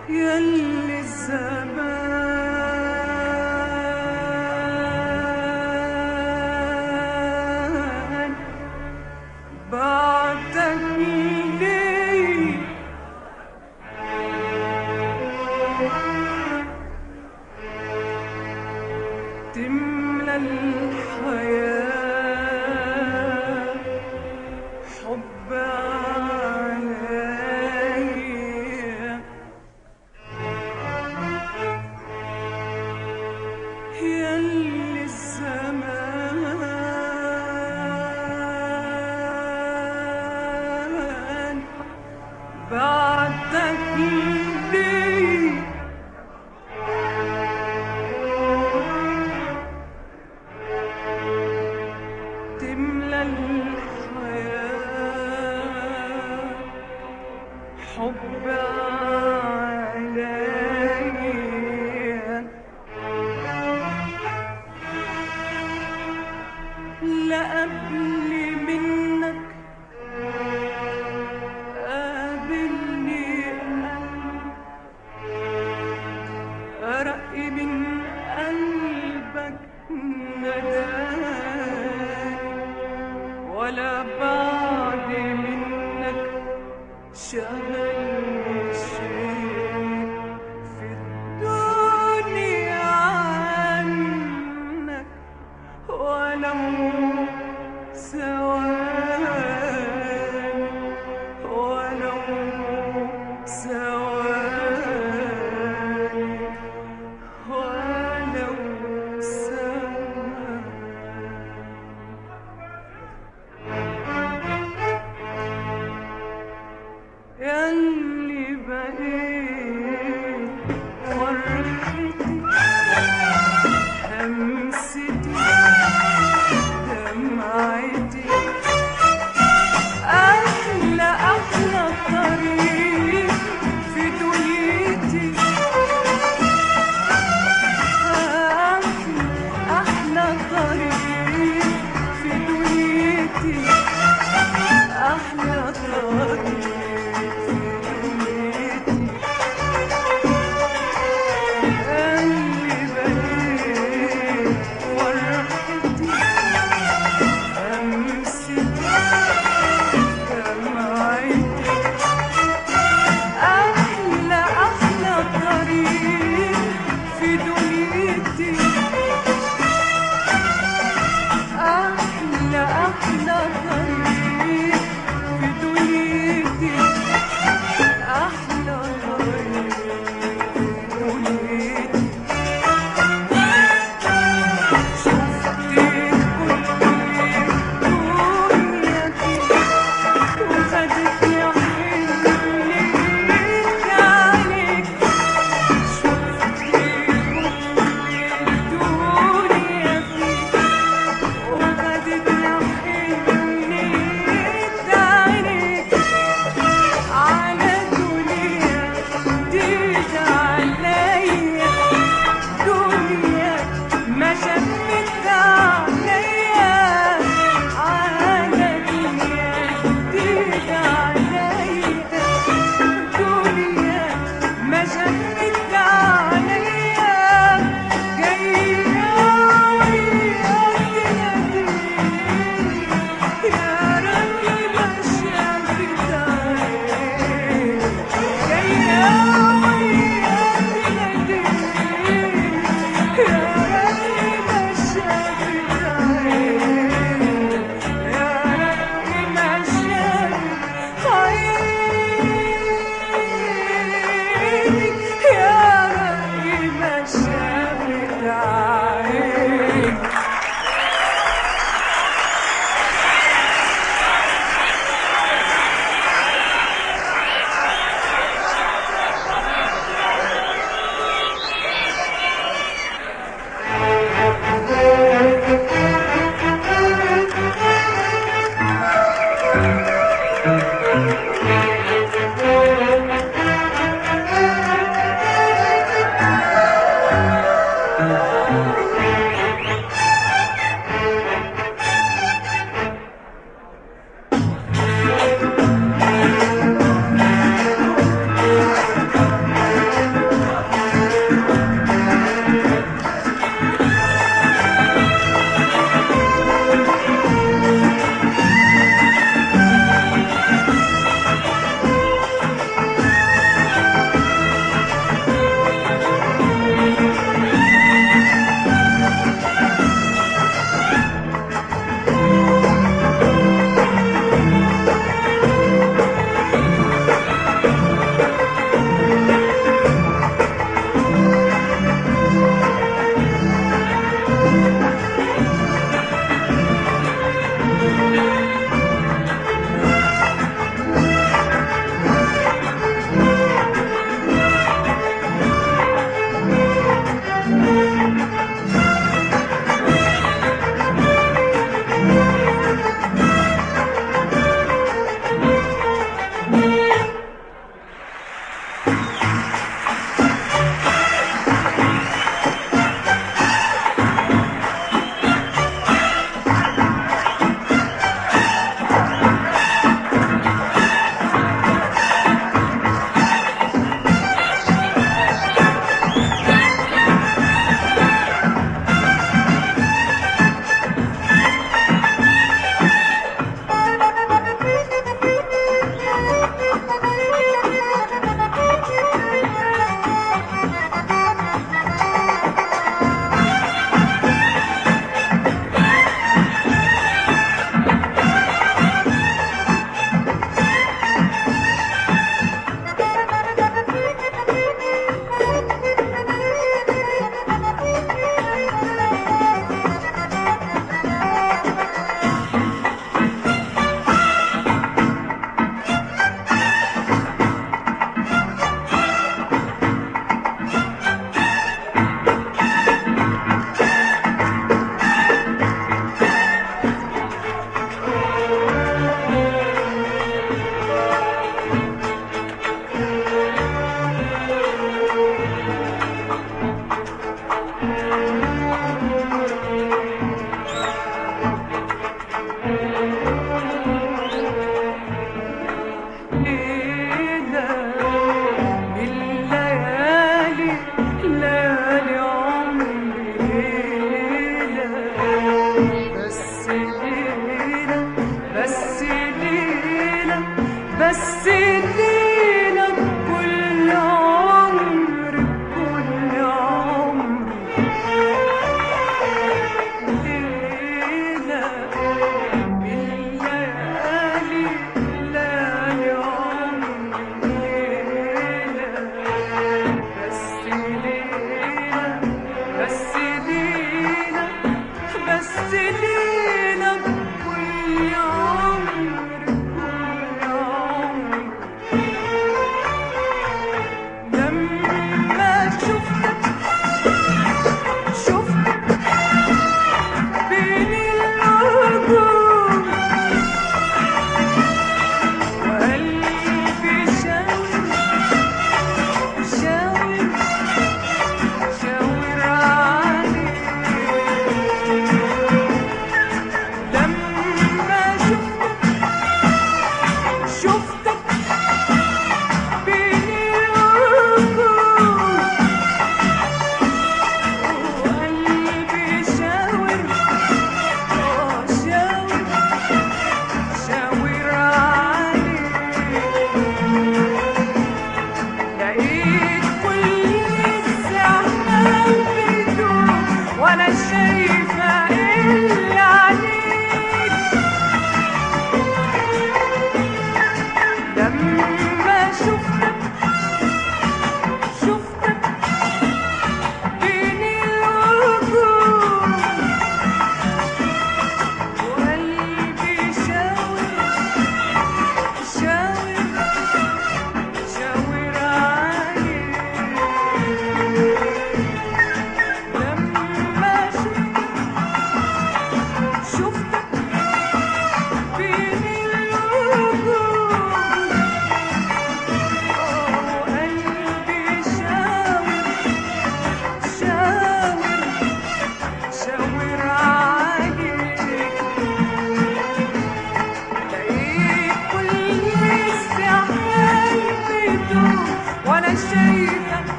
يلي الزمان بعدك ليه تملى الحياة حب عليا يلي الزمان بعدك ليه تملى الحياة حب عليا لا قبل منك قابلني قلب أرق من قلبك نداني ولا بعد منك شغلني شيء في الدنيا عنك ولو ثواني ولو ثواني ولو ثواني يلي بقيت فرحتي همستي دمعتي أحلى أحلى طريق في دنيتي أحلى أحلى طريق في دنيتي أحلى طريق في دنيتي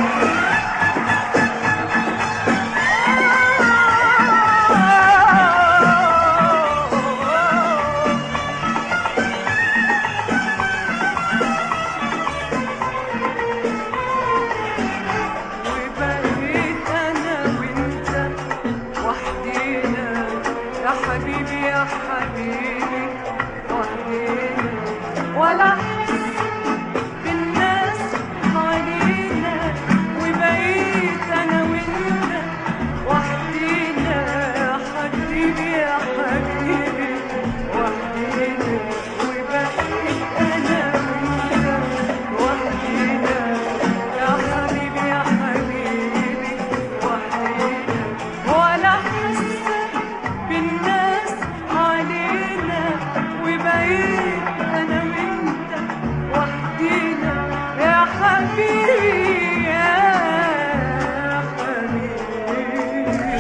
وبقيت انا وانت وحدينا يا حبيبي يا حبيبي وحدينا ولا حس بالناس علينا وبقيت انا وانت وحدينا يا حبيبي يا حبيبي وحدينا وبقيت انا وانت وحدينا يا حبيبي يا حبيبي وحدينا ولا حس بالناس علينا وبقيت انا وانت وحدينا يا حبيبي يا حبيبي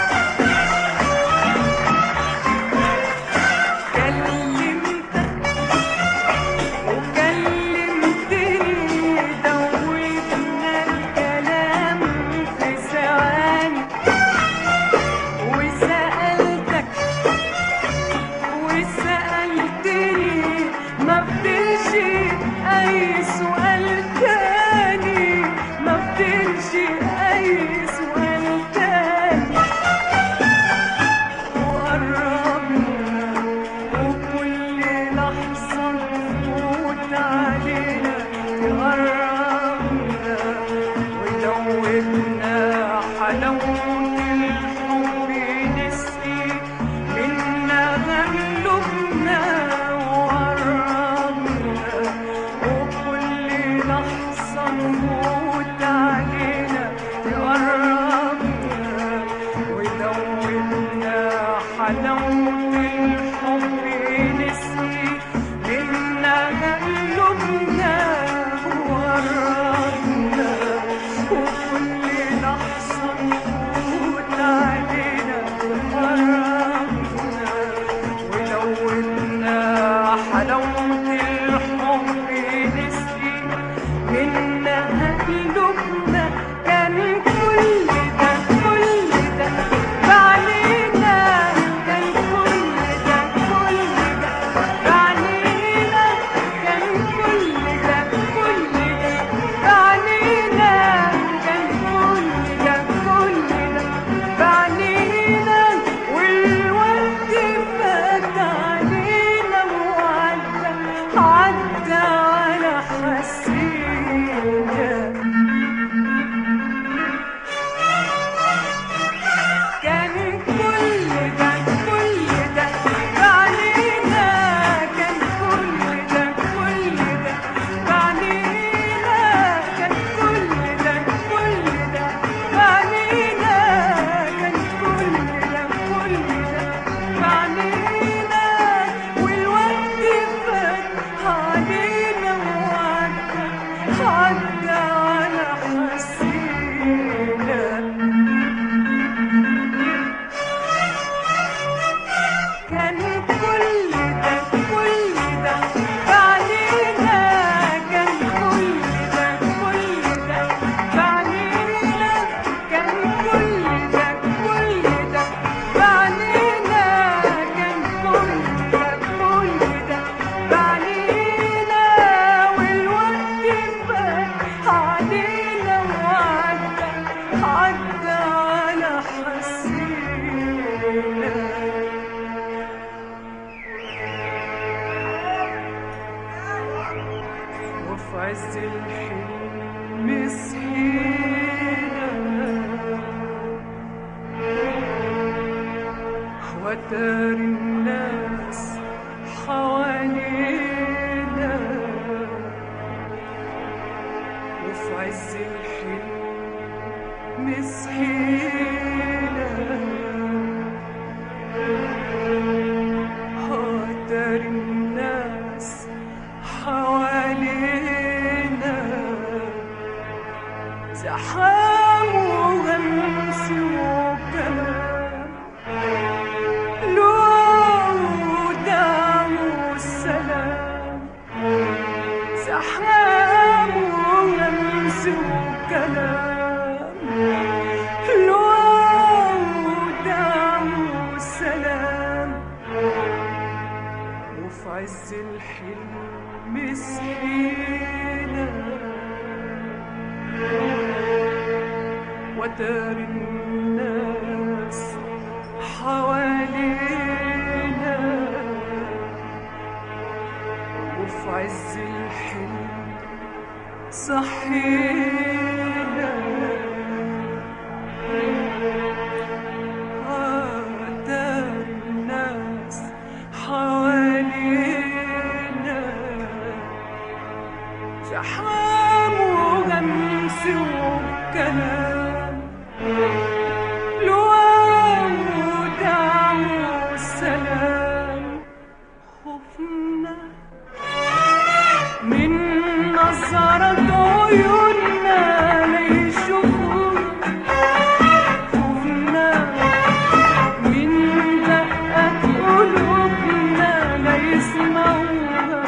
كلمتك وكلمتني دوبنا الكلام في ثواني وسألتك وسألتني ما فضلش أي سؤال تاني ما فضلش أي سؤال تاني وقربنا وكل لحظة نفوت علينا تقربنا ودوبنا حلاوة الحب نسقي منا غلبنا وقربنا وكل لحظة نفوت علينا تقربنا ودوبنا حلاوة الحب نسقي منا قلوبنا وقربنا وكل لحظة نفوت علينا تقربنا ولونا حلاوة الحب نسقي منا قلوبنا كان كل ده كل ده بعلينا كان كل ده كل ده بعلينا كان كل ده كل ده بعلينا كان كل ده كل ده بعلينا والوقت فات علينا وعدى عدى على حسينا كان كل ده كل ده علينا كان كل ده كل ده علينا كان كل ده كل ده علينا كان كل ده كل ده علينا والوقت فات علينا وعدى عدى على حسينا كان كل ده كل ده علينا كان كل ده كل ده علينا كان كل ده كل ده علينا كان كل ده كل ده علينا والوقت فات علينا وعدى عدى على حسينا وفي عز الحلم صحينا وتار الناس حوالينا وفي عز الحلم صحينا هاتر الناس حوالينا زحام وغمس وكلام لودع والسلام زحام وغمس وكلام ودار الناس حوالينا وفي عز الحلم صحينا ودار الناس حوالينا زحام وغمس وكلام لوام ودعم وسلام خوفنا من نظرة عيوننا ليشوفونا خوفنا من دقة قلوبنا ليسمعونا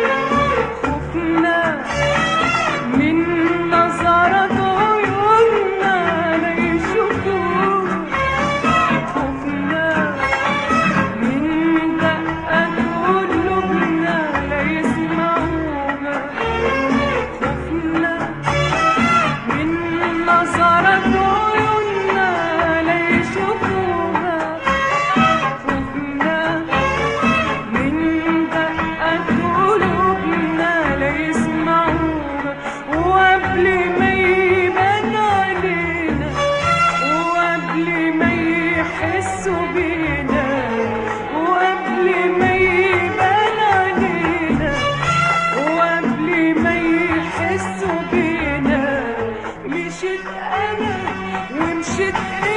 خوفنا من نظرة عيوننا ليشوفونا خوفنا من دقة قلوبنا ليسمعونا خوفنا من نظرة عيوننا ليشوفونا خوفنا من دقة قلوبنا ليسمعونا وقبل ما يبان علينا وقبل ما يحسوا بينا وقبل ما يبان علينا وقبل ما يحسوا بينا مشيت انا ومشيت